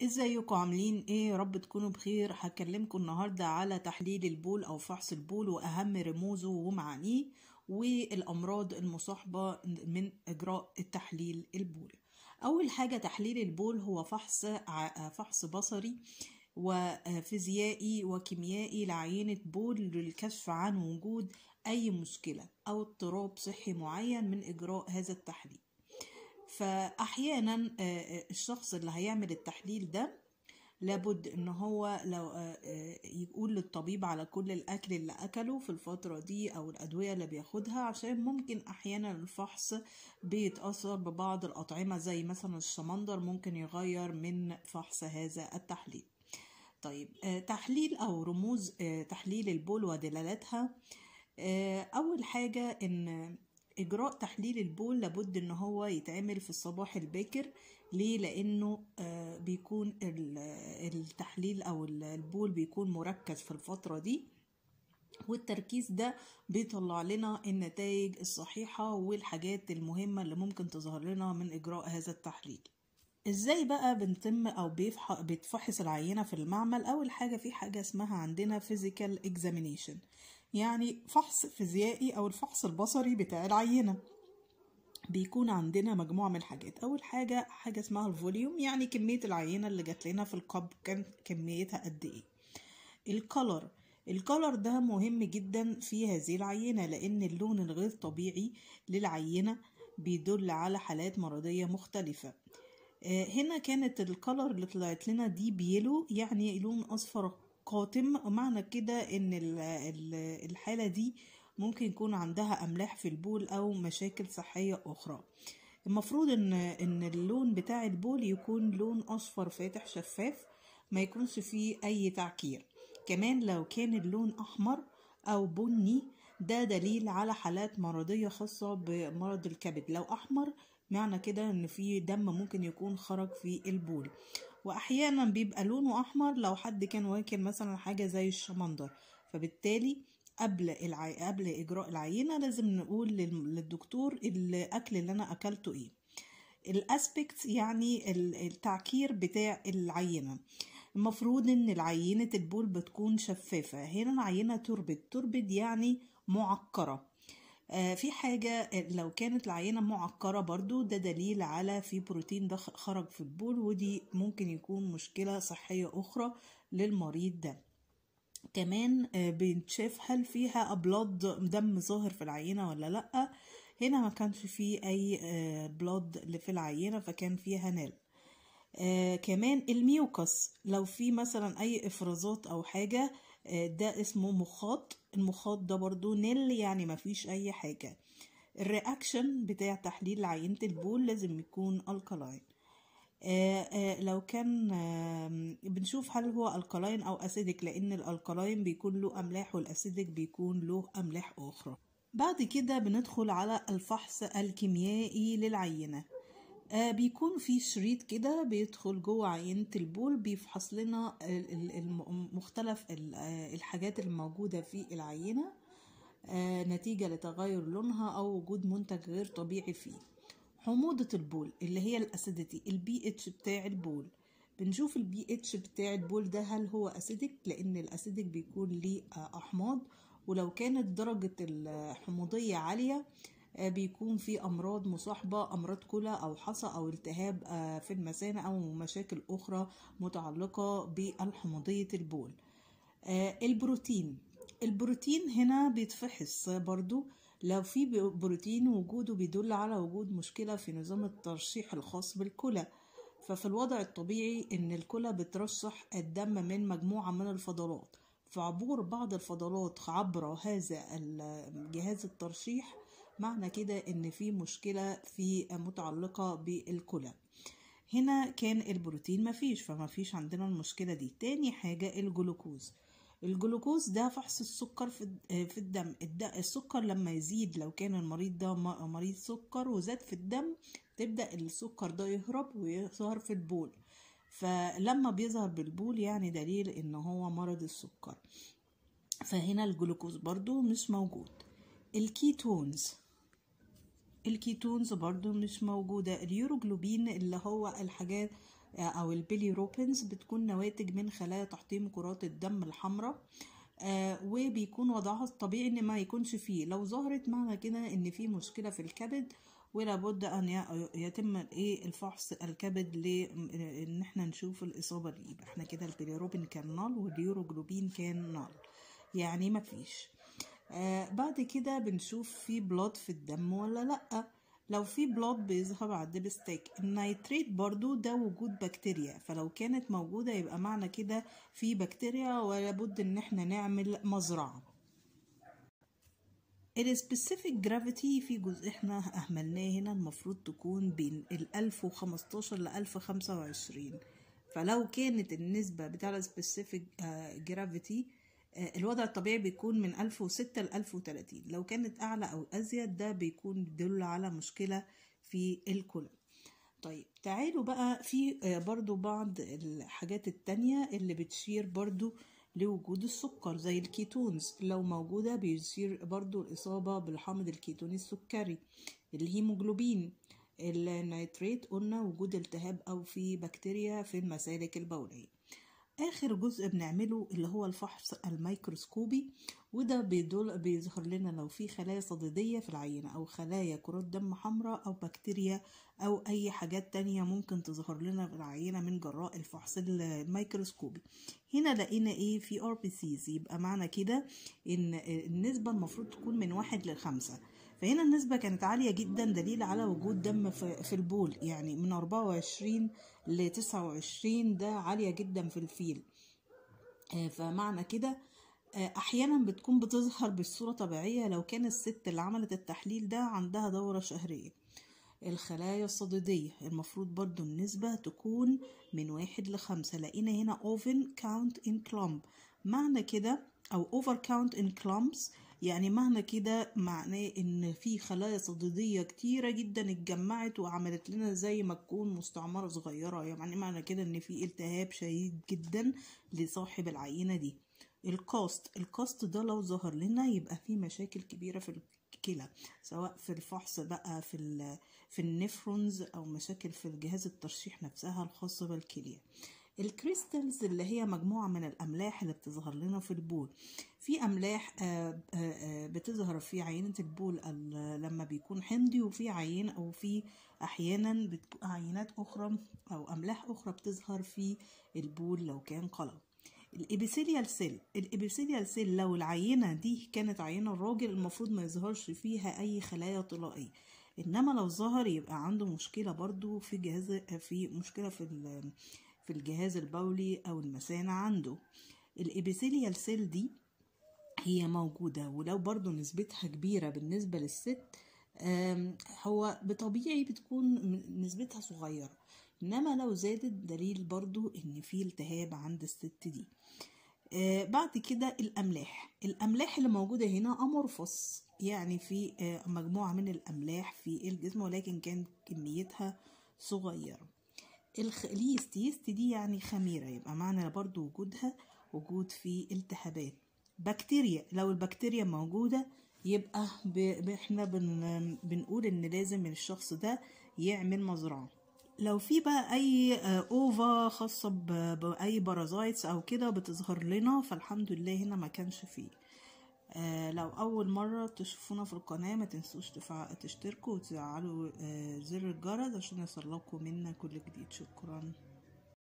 ازيكم عاملين ايه يا رب تكونوا بخير هكلمكم النهارده على تحليل البول او فحص البول واهم رموزه ومعانيه والامراض المصاحبه من اجراء التحليل البول اول حاجه تحليل البول هو فحص ع- فحص بصري وفيزيائي وكيميائي لعينه بول للكشف عن وجود اي مشكله او اضطراب صحي معين من اجراء هذا التحليل فاحيانا آه، آه، الشخص اللي هيعمل التحليل ده لابد ان هو لو آه، آه، يقول للطبيب على كل الاكل اللي اكله في الفترة دي او الادوية اللي بياخدها عشان ممكن احيانا الفحص بيتأثر ببعض الاطعمة زي مثلا الشمندر ممكن يغير من فحص هذا التحليل طيب آه، تحليل او رموز آه، تحليل البول ودلالاتها آه، اول حاجة ان اجراء تحليل البول لابد ان هو يتعمل في الصباح الباكر ليه لانه آه، بيكون ال- التحليل او ال- البول بيكون مركز في الفترة دي والتركيز ده بيطلع لنا النتائج الصحيحة والحاجات المهمة اللي ممكن تظهر لنا من إجراء هذا التحليل ازاي بقى بنتم او بيفح- بيتفحص العينة في المعمل اول حاجة في حاجة اسمها عندنا physical examination يعني فحص فيزيائي او الفحص البصري بتاع العينة بيكون عندنا مجموعة من الحاجات أول حاجة حاجة اسمها الفوليوم يعني كمية العينة اللي جات لنا في القب كان كميتها قد إيه الكولر الكولر ده مهم جدا في هذه العينة لأن اللون الغير طبيعي للعينة بيدل على حالات مرضية مختلفة آه، هنا كانت الكولر اللي طلعت لنا دي بيلو يعني لون أصفر قاتم ومعنى كده إن ال- ال- الحالة دي ممكن يكون عندها أملاح في البول أو مشاكل صحية أخرى المفروض إن إن اللون بتاع البول يكون لون أصفر فاتح شفاف ما يكونش فيه أي تعكير كمان لو كان اللون أحمر أو بني ده دليل على حالات مرضية خاصة بمرض الكبد لو أحمر معنى كده إن في دم ممكن يكون خرج في البول وأحيانا بيبقى لونه أحمر لو حد كان واكل مثلا حاجة زي الشمندر فبالتالي قبل العي... قبل إجراء العينة لازم نقول لل- للدكتور الأكل اللي أنا أكلته إيه الاسبكت يعني ال- التعكير بتاع العينة المفروض ان العينة البول بتكون شفافة هنا العينة تربد تربد يعني معكرة آه، في حاجة آه، لو كانت العينة معكرة برضو ده دليل على في بروتين ده خرج في البول ودي ممكن يكون مشكلة صحية أخرى للمريض ده كمان آه، بنشاف هل فيها أبلاد دم ظاهر في العينة ولا لأ هنا ما كانش فيه أي بلاد اللي في العينة فكان فيها نال آه كمان الميوكس لو في مثلا أي إفرازات أو حاجة آه ده اسمه مخاط المخاط ده برضو نل يعني ما فيش أي حاجة الرياكشن بتاع تحليل عينة البول لازم يكون الكالاين آه آه لو كان آه بنشوف هل هو الكالاين او اسيدك لان الالكالاين بيكون له املاح والاسيدك بيكون له املاح اخرى بعد كده بندخل على الفحص الكيميائي للعينة آه بيكون في شريط كده بيدخل جوه عينة البول بيفحص لنا ال- ال- الم- مختلف ال- آه، الحاجات الموجودة في العينة آه، نتيجة لتغير لونها أو وجود منتج غير طبيعي فيه حموضة البول اللي هي الأسيديتي البي اتش بتاع البول بنشوف البي اتش بتاع البول ده هل هو أسيدك لأن الأسيدك بيكون ليه آه، أحماض ولو كانت درجة الحموضية عالية آه، بيكون في أمراض مصاحبة أمراض كلى أو حصى أو التهاب آه، في المثانة أو مشاكل أخرى متعلقة بالحموضية البول آه، البروتين البروتين هنا بيتفحص برضو لو في ب- بروتين وجوده بيدل على وجود مشكلة في نظام الترشيح الخاص بالكلى ففي الوضع الطبيعي ان الكلى بترشح الدم من مجموعة من الفضلات فعبور بعض الفضلات عبر هذا ال- جهاز الترشيح معنى كده ان في مشكلة في متعلقة بالكلى هنا كان البروتين مفيش فمفيش عندنا المشكلة دي تاني حاجة الجلوكوز الجلوكوز ده فحص السكر في الد- في الدم الد- السكر لما يزيد لو كان المريض ده م- مريض سكر وزاد في الدم تبدأ السكر ده يهرب ويظهر في البول فلما بيظهر بالبول يعني دليل ان هو مرض السكر فهنا الجلوكوز برضو مش موجود الكيتونز الكيتونز برضو مش موجودة اليوروجلوبين اللي هو الحاجات او البيليروبينز بتكون نواتج من خلايا تحطيم كرات الدم الحمراء آه وبيكون وضعها الطبيعي ان ما يكونش فيه لو ظهرت معنى كده ان في مشكله في الكبد ولابد ان يتم ايه الفحص الكبد لان احنا نشوف الاصابه دي يبقى احنا كده البيليروبين كان نال واليوروجلوبين كان نال يعني مفيش آه بعد كده بنشوف في بلاد في الدم ولا لأ لو في بلاد بيظهر على الدبستيك النيتريت برضو ده وجود بكتيريا فلو كانت موجودة يبقى معنى كده في بكتيريا ولابد ان احنا نعمل مزرعة السبيسيفيك جرافيتي في جزء احنا اهملناه هنا المفروض تكون بين ال 1015 ل 1025 فلو كانت النسبة بتاع السبيسيفيك جرافيتي الوضع الطبيعي بيكون من 1006 ل 1030 لو كانت أعلى أو أزيد ده بيكون بيدل على مشكلة في الكلى طيب تعالوا بقى في برضو بعض الحاجات التانية اللي بتشير برضو لوجود السكر زي الكيتونز لو موجودة بيصير برضو الإصابة بالحامض الكيتوني السكري الهيموجلوبين النيتريت قلنا وجود التهاب أو في بكتيريا في المسالك البولية آخر جزء بنعمله اللي هو الفحص الميكروسكوبي وده بيدل بيظهر لنا لو في خلايا صديدية في العينة أو خلايا كرات دم حمراء أو بكتيريا أو أي حاجات تانية ممكن تظهر لنا في العينة من جراء الفحص الميكروسكوبي هنا لقينا إيه في ار بي سيز يبقى معنى كده إن النسبة المفروض تكون من واحد لخمسة فهنا النسبة كانت عالية جدا دليل على وجود دم في البول يعني من 24 ل 29 ده عالية جدا في الفيل فمعنى كده أحيانا بتكون بتظهر بصورة طبيعية لو كان الست اللي عملت التحليل ده عندها دورة شهرية الخلايا الصديدية المفروض برضو النسبة تكون من واحد لخمسة لقينا هنا oven count in clump معنى كده أو over count in clumps يعني معنى كده معناه ان في خلايا صديديه كتيره جدا اتجمعت وعملت لنا زي ما تكون مستعمره صغيره يعني معنى كده ان في التهاب شديد جدا لصاحب العينه دي الكاست الكاست ده لو ظهر لنا يبقى في مشاكل كبيره في الكلى سواء في الفحص بقى في في النفرونز او مشاكل في الجهاز الترشيح نفسها الخاصه بالكليه الكريستالز اللي هي مجموعة من الأملاح اللي بتظهر لنا في البول في أملاح بتظهر في عينة البول لما بيكون حمضي وفي عين أو في أحيانا بتكون عينات أخرى أو أملاح أخرى بتظهر في البول لو كان قلم الإبيثيليال سيل الإبيثيليال سيل لو العينة دي كانت عينة الراجل المفروض ما يظهرش فيها أي خلايا طلائية إنما لو ظهر يبقى عنده مشكلة برضو في جهاز في مشكلة في في الجهاز البولي أو المثانة عنده الإبيثيليال سيل دي هي موجودة ولو برضو نسبتها كبيرة بالنسبة للست هو بطبيعي بتكون نسبتها صغيرة إنما لو زادت دليل برضو إن في التهاب عند الست دي بعد كده الأملاح الأملاح اللي موجودة هنا أمورفوس يعني في مجموعة من الأملاح في الجسم ولكن كانت كميتها صغيرة اليست يست دي يعني خميرة يبقى معنى برضو وجودها وجود في التهابات بكتيريا لو البكتيريا موجودة يبقى ب... احنا بن... بنقول ان لازم الشخص ده يعمل مزرعة لو في بقى اي اوفا خاصة ب... باي بارازايتس او كده بتظهر لنا فالحمد لله هنا ما كانش فيه آه لو اول مرة تشوفونا في القناة ما تنسوش تفع... تشتركوا وتفعلوا آه زر الجرس عشان يوصلكوا منا كل جديد شكرا